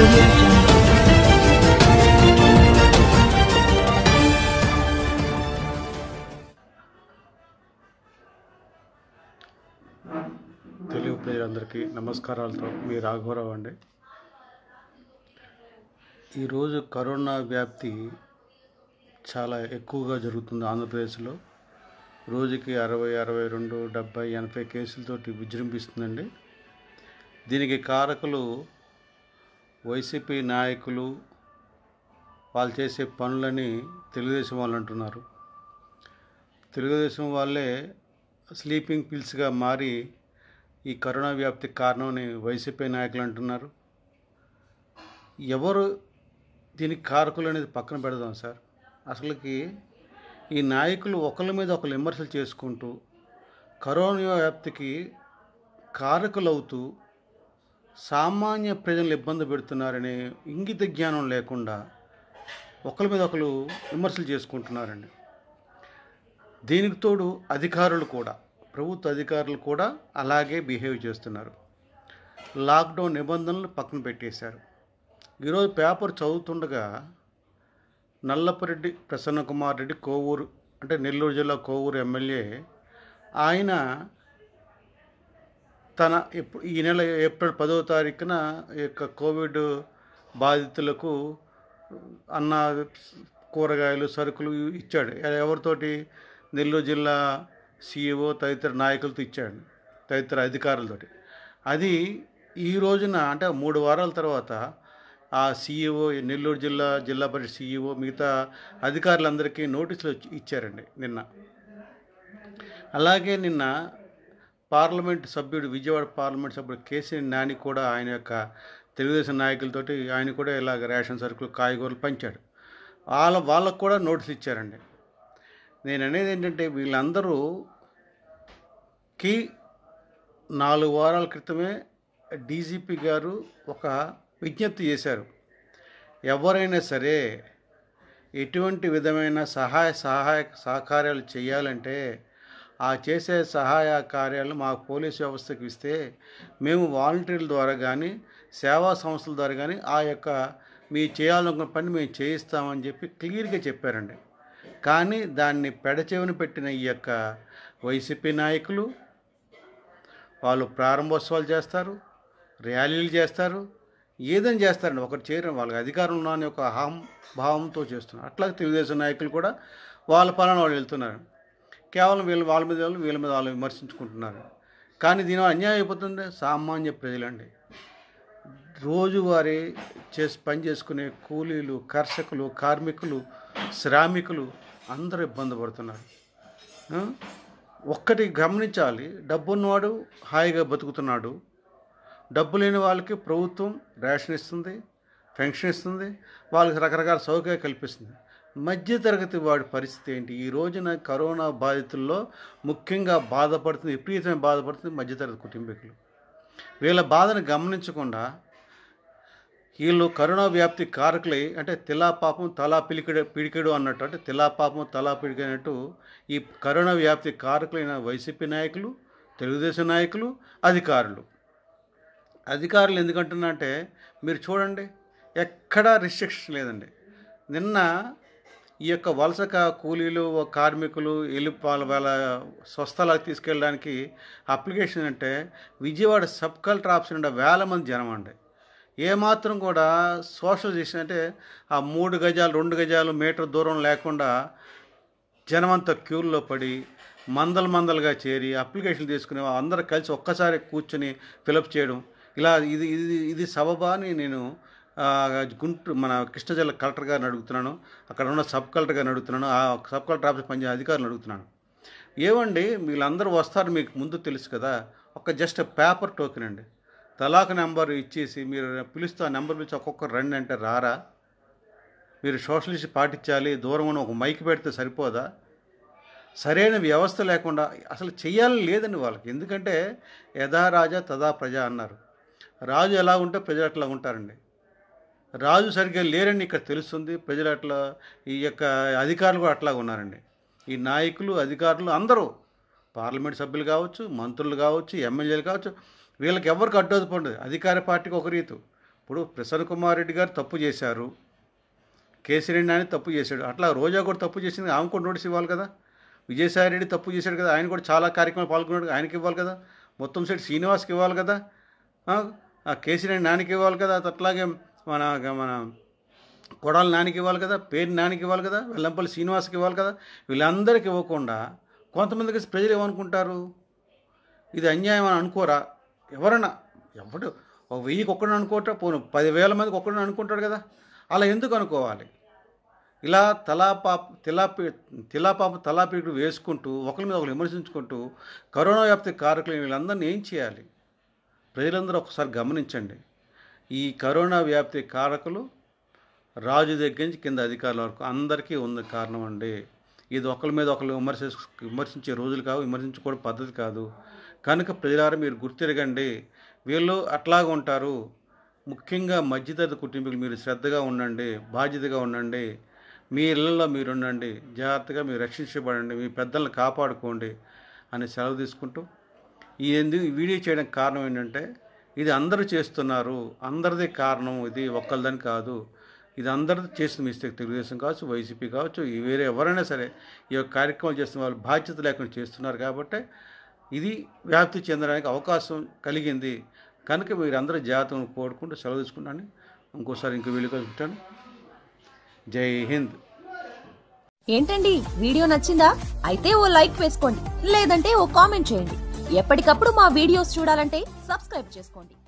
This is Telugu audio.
audio jungle. తెలుగు ప్రజలందరికీ నమస్కారాలతో మీ రాఘవరావు అండి ఈరోజు కరోనా వ్యాప్తి చాలా ఎక్కువగా జరుగుతుంది ఆంధ్రప్రదేశ్లో రోజుకి అరవై అరవై రెండు డెబ్బై ఎనభై కేసులతోటి విజృంభిస్తుందండి దీనికి కారకులు వైసీపీ నాయకులు వాళ్ళు చేసే పనులని తెలుగుదేశం వాళ్ళు అంటున్నారు తెలుగుదేశం వాళ్ళే స్లీపింగ్ పిల్స్గా మారి ఈ కరోనా వ్యాప్తికి కారణమని వైసీపీ నాయకులు అంటున్నారు ఎవరు దీనికి కారకులు అనేది పక్కన పెడదాం సార్ అసలుకి ఈ నాయకులు ఒకరి మీద ఒకరు విమర్శలు చేసుకుంటూ కరోనా వ్యాప్తికి కారకులవుతూ సామాన్య ప్రజలు ఇబ్బంది పెడుతున్నారనే ఇంగిత జ్ఞానం లేకుండా ఒకరి మీద ఒకరు విమర్శలు చేసుకుంటున్నారండి దీనికి తోడు అధికారులు కూడా ప్రభుత్వ అధికారులు కూడా అలాగే బిహేవ్ చేస్తున్నారు లాక్డౌన్ నిబంధనలు పక్కన పెట్టేశారు ఈరోజు పేపర్ చదువుతుండగా నల్లపరెడ్డి ప్రసన్న కుమార్ రెడ్డి కోవూరు అంటే నెల్లూరు జిల్లా కోవూరు ఎమ్మెల్యే ఆయన తన ఎప్పు- ఈ నెల ఏప్రిల్ పదవ తారీఖున ఈ యొక్క కోవిడ్ బాధితులకు అన్న కూరగాయలు సరుకులు ఇచ్చాడు ఎవరితోటి నెల్లూరు జిల్లా సిఇఓ తదితర నాయకులతో ఇచ్చాడు తదితర అధికారులతోటి అది ఈ రోజున అంటే మూడు వారాల తర్వాత ఆ సిఇఓ నెల్లూరు జిల్లా జిల్లా పరిషత్ సిఇఓ మిగతా అధికారులందరికీ నోటీసులు వచ్చి- ఇచ్చారండి నిన్న అలాగే నిన్న పార్లమెంట్ సభ్యుడు విజయవాడ పార్లమెంట్ సభ్యుడు కేసీ నాని కూడా ఆయన యొక్క తెలుగుదేశం నాయకులతోటి ఆయన కూడా ఇలాగ రేషన్ సరుకులు కాయగూరలు పంచాడు వాళ్ళ వాళ్ళకు కూడా నోటీస్ ఇచ్చారండి నేను అనేది ఏంటంటే వీళ్ళందరూ కి నాలుగు వారాల క్రితమే డీజీపీ గారు ఒక విజ్ఞప్తి చేశారు ఎవరైనా సరే ఎటువంటి విధమైన సహాయ సహాయ సహకార్యాలు చేయాలంటే ఆ చేసే సహాయ కార్యాలు మా పోలీస్ వ్యవస్థకి ఇస్తే మేము వాలంటీర్ల ద్వారా కానీ సేవా సంస్థల ద్వారా కానీ ఆ యొక్క మీ చేయాలనుకున్న పని మేము చేయిస్తామని చెప్పి క్లియర్గా చెప్పారండి కానీ దాన్ని పెడచెవిన పెట్టిన ఈ యొక్క వైసీపీ నాయకులు వాళ్ళు ప్రారంభోత్సవాలు చేస్తారు ర్యాలీలు చేస్తారు ఏదని చేస్తారండి ఒకటి చేయడం వాళ్ళకి అధికారం ఉన్నాని ఒక అహం భావంతో చేస్తున్నారు అట్లాగే తెలుగుదేశం నాయకులు కూడా వాళ్ళ పలానా వాళ్ళు వెళ్తున్నారు కేవలం వీళ్ళు వాళ్ళ మీద వాళ్ళు వీళ్ళ మీద వాళ్ళు విమర్శించుకుంటున్నారు కానీ దీని అన్యాయం అయిపోతుంది సామాన్య ప్రజలండి రోజువారీ చేసి పని చేసుకునే కూలీలు కర్షకులు కార్మికులు శ్రామికులు అందరూ ఇబ్బంది పడుతున్నారు ఆ? ఒక్కటి గమనించాలి డబ్బు ఉన్నవాడు హాయిగా బతుకుతున్నాడు డబ్బు లేని వాళ్ళకి ప్రభుత్వం రేషన్ ఇస్తుంది పెన్షన్ ఇస్తుంది వాళ్ళకి రకరకాల సౌకర్యాలు కల్పిస్తుంది మధ్యతరగతి వాడి పరిస్థితి ఏంటి ఈ రోజున కరోనా బాధితుల్లో ముఖ్యంగా బాధపడుతుంది విపరీతమైన బాధపడుతుంది మధ్యతరగతి కుటుంబీకులు వీళ్ళ బాధను గమనించకుండా వీళ్ళు కరోనా వ్యాప్తి కారకులై అంటే తిలా పాపం తలా పిలికిడు పిడికెడు అన్నట్టు అంటే తిలా పాపం తలా పిడికెనట్టు ఈ కరోనా వ్యాప్తి కారకులైన వైసీపీ నాయకులు తెలుగుదేశం నాయకులు అధికారులు అధికారులు ఎందుకంటున్నా అంటే మీరు చూడండి ఎక్కడా రిస్ట్రిక్షన్ లేదండి నిన్న ఈ యొక్క వలస కా- కూలీలు కార్మికులు వెళ్ళి వాళ్ళ వాళ్ళ స్వస్థలాలకు తీసుకెళ్ళడానికి అప్లికేషన్ అంటే విజయవాడ సబ్ కలెక్టర్ ఆఫీస్ నుండి వేల మంది జనం అండి ఏమాత్రం కూడా సోషల్ డిస్టెన్స్ అంటే ఆ మూడు గజాలు రెండు గజాలు మీటర్ దూరం లేకుండా జనమంతా క్యూల్లో పడి మందలు మందలుగా చేరి అప్లికేషన్లు తీసుకుని అందరూ కలిసి ఒక్కసారి కూర్చొని ఫిలప్ చేయడం ఇలా ఇది ఇది ఇది సబబా అని నేను ఆ, గుంటూరు మన కృష్ణా జిల్లా కలెక్టర్ గారిని అడుగుతున్నాను అక్కడ ఉన్న సబ్ కలెక్టర్ గారిని అడుగుతున్నాను ఆ సబ్ కలెక్టర్ ఆఫీస్ పనిచేసే అధికారులను అడుగుతున్నాను ఏమండి వీళ్ళందరూ వస్తారు మీకు ముందు తెలుసు కదా ఒక జస్ట్ పేపర్ టోకెన్ అండి తలాక్ నెంబర్ ఇచ్చేసి మీరు పిలుస్తూ ఆ నెంబర్ పిలిచి ఒక్కొక్కరు రండి అంటే రారా మీరు సోషలిస్ట్ పాటించాలి దూరం ఉన్న ఒక మైక్ పెడితే సరిపోదా సరైన వ్యవస్థ లేకుండా అసలు చెయ్యాలని లేదండి వాళ్ళకి ఎందుకంటే యథా రాజా తదా ప్రజ అన్నారు రాజు ఎలా ఉంటే ప్రజలు అట్లా ఉంటారండి రాజు సరిగ్గా లేరని ఇక్కడ తెలుస్తుంది ప్రజలు అట్లా ఈ యొక్క అధికారులు కూడా అట్లా ఉన్నారండి ఈ నాయకులు అధికారులు అందరూ పార్లమెంట్ సభ్యులు కావచ్చు మంత్రులు కావచ్చు ఎమ్మెల్యేలు కావచ్చు వీళ్ళకి ఎవరికి అడ్డోదు పండు అధికార పార్టీకి ఒక రీతు ఇప్పుడు ప్రసన్న కుమార్ రెడ్డి గారు తప్పు చేశారు కేసీరెడ్డి నాని తప్పు చేశాడు అట్లా రోజా కూడా తప్పు చేసింది ఆమె కూడా నోటీస్ ఇవ్వాలి కదా విజయసాయి రెడ్డి తప్పు చేశాడు కదా ఆయన కూడా చాలా కార్యక్రమాలు పాల్గొన్నాడు ఆయనకి ఇవ్వాలి కదా మొత్తం సెట్ శ్రీనివాస్కి ఇవ్వాలి కదా ఆ, ఆ కేసీరెడ్డి నానికి ఇవ్వాలి కదా అట్లాగే మన మన కొడాలి నానికి ఇవ్వాలి కదా పేరు నానికి ఇవ్వాలి కదా వెల్లంపల్లి శ్రీనివాస్కి ఇవ్వాలి కదా వీళ్ళందరికీ ఇవ్వకుండా కొంతమందికి ప్రజలు ఏమనుకుంటారు ఇది అన్యాయం అని అనుకోరా ఎవరన్నా ఎవడు ఒక వెయ్యికి ఒక్కడిని అనుకోవటం పోను పదివేల మందికి ఒక్కడిని అనుకుంటాడు కదా అలా ఎందుకు అనుకోవాలి ఇలా తలాపాప తిలాపి తిలాపాప తలాపీడు వేసుకుంటూ ఒకరి మీద ఒకరు విమర్శించుకుంటూ కరోనా వ్యాప్తి కారకులు వీళ్ళందరినీ ఏం చేయాలి ప్రజలందరూ ఒకసారి గమనించండి ఈ కరోనా వ్యాప్తి కారకులు రాజు దగ్గర నుంచి కింద అధికారుల వరకు అందరికీ ఉంది కారణం అండి ఇది ఒకరి మీద ఒకరు విమర్శ విమర్శించే రోజులు కావు విమర్శించుకోవడం పద్ధతి కాదు కనుక ప్రజలారా మీరు గుర్తిరగండి వీళ్ళు అట్లాగా ఉంటారు ముఖ్యంగా మధ్యతరగతి కుటుంబీకులు మీరు శ్రద్ధగా ఉండండి బాధ్యతగా ఉండండి మీ ఇళ్ళల్లో మీరు ఉండండి జాగ్రత్తగా మీరు రక్షించబడండి మీ పెద్దలను కాపాడుకోండి అని సెలవు తీసుకుంటూ ఈ ఎందుకు ఈ వీడియో చేయడానికి కారణం ఏంటంటే ఇది అందరూ చేస్తున్నారు అందరిది కారణం ఇది ఒక్కరిదని కాదు ఇది అందరిది చేసిన మిస్టేక్ తెలుగుదేశం కావచ్చు వైసీపీ కావచ్చు ఈ వేరే ఎవరైనా సరే ఈ యొక్క కార్యక్రమం చేస్తున్న వాళ్ళు బాధ్యత లేకుండా చేస్తున్నారు కాబట్టి ఇది వ్యాప్తి చెందడానికి అవకాశం కలిగింది కనుక మీరందరూ జాగ్రత్తను కోరుకుంటూ సెలవు తీసుకుంటాను ఇంకోసారి ఇంకో వీడియో కలుపుతాను జై హింద్ ఏంటండి వీడియో నచ్చిందా అయితే ఓ లైక్ వేసుకోండి లేదంటే ఓ కామెంట్ చేయండి ఎప్పటికప్పుడు మా వీడియోస్ చూడాలంటే సబ్స్క్రైబ్ చేసుకోండి